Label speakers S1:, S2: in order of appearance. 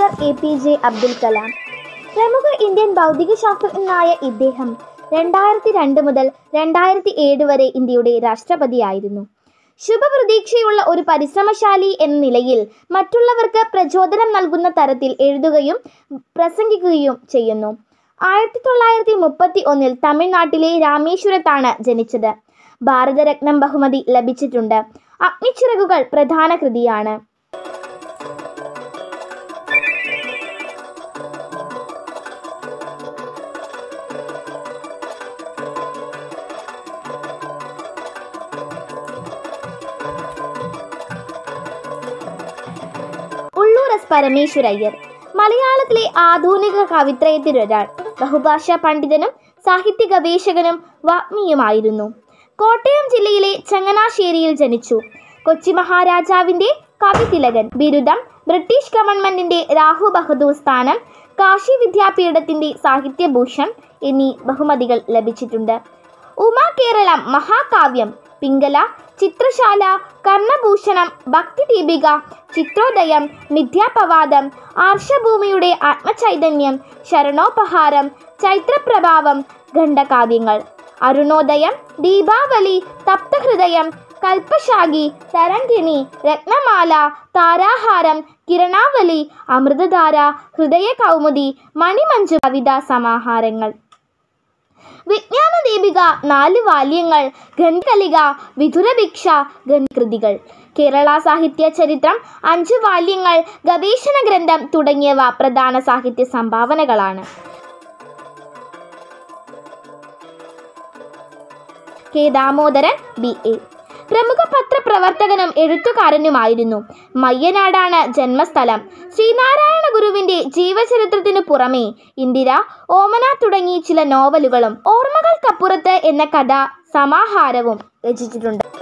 S1: doctor A P J Abdul Kalam പ്രമുഖ Indian ഭൗതിക ശാസ്ത്രജ്ഞനായ ഇദ്ദേഹം രണ്ടായിരത്തി രണ്ട് മുതൽ രണ്ടായിരത്തി ഏഴ് വരെ ഇന്ത്യയുടെ രാഷ്ട്രപതിയായിരുന്നു ശുഭപ്രതീക്ഷയുള്ള ഒരു പരിശ്രമശാലി എന്ന നിലയിൽ മറ്റുള്ളവർക്ക് പ്രചോദനം നൽകുന്ന തരത്തിൽ എഴുതുകയും പ്രസംഗിക്കുകയും ചെയ്യുന്നു ആയിരത്തി തൊള്ളായിരത്തി മുപ്പത്തി ഒന്നിൽ തമിഴ്നാട്ടിലെ രാമേശ്വരത്താണ് ജനിച്ചത് ഭാരതരത്നം ബഹുമതി ലഭിച്ചിട്ടുണ്ട് അഗ്നിച്ചിറകുകൾ പ്രധാന കൃതിയാണ് ഉള്ളൂർ എസ് പരമേശ്വരയ്യർ മലയാളത്തിലെ ആധുനിക കവിത്രയത്തിലൊരാൾ ബഹുഭാഷാ പണ്ഡിതനും സാഹിത്യ ഗവേഷകനും വാഗ്മിയുമായിരുന്നു കോട്ടയം ജില്ലയിലെ ചങ്ങനാശ്ശേരിയിൽ ജനിച്ചു കൊച്ചി മഹാരാജാവിന്റെ കവിതിലകൻ ബിരുദം ബ്രിട്ടീഷ് ഗവൺമെന്റിന്റെ രാഹു ബഹദൂർ സ്ഥാനം കാശി വിദ്യാപീഠത്തിന്റെ സാഹിത്യഭൂഷൺ എന്നീ ബഹുമതികൾ ലഭിച്ചിട്ടുണ്ട് ഉമാ കേരളം മഹാകാവ്യം പിങ്കല ചിത്രശാല കർണഭൂഷണം ഭക്തിദീപിക ചിത്രോദയം മിഥ്യാപവാദം ആർഷഭൂമിയുടെ ആത്മചൈതന്യം ശരണോപഹാരം ചൈത്രപ്രഭാവം ഖണ്ഡകാവ്യങ്ങൾ അരുണോദയം ദീപാവലി തപ്തഹൃദയം കൽപ്പശാഖി തരംഗിണി രത്നമാല താരാഹാരം കിരണാവലി അമൃതധാര ഹൃദയ കൗമുദി മണിമഞ്ചു കവിതാ സമാഹാരങ്ങൾ വിജ്ഞാന ദീപിക നാല് വാല്യങ്ങൾ ഖണ്ഡകലിക വിധുരഭിക്ഷ കൃതികൾ കേരള സാഹിത്യ ചരിത്രം അഞ്ച് വാല്യങ്ങൾ ഗവേഷണ ഗ്രന്ഥം തുടങ്ങിയവ പ്രധാന സാഹിത്യ സംഭാവനകളാണ് കെ ദാമോദരൻ ബി എ പ്രമുഖ പത്രപ്രവർത്തകനും എഴുത്തുകാരനുമായിരുന്നു മയ്യനാടാണ് ജന്മസ്ഥലം ശ്രീനാരായണ ഗുരുവിന്റെ ജീവചരിത്രത്തിനു പുറമെ ഇന്ദിര ഓമന തുടങ്ങി ചില നോവലുകളും ഓർമ്മകൾക്കപ്പുറത്ത് എന്ന കഥ സമാഹാരവും രചിച്ചിട്ടുണ്ട്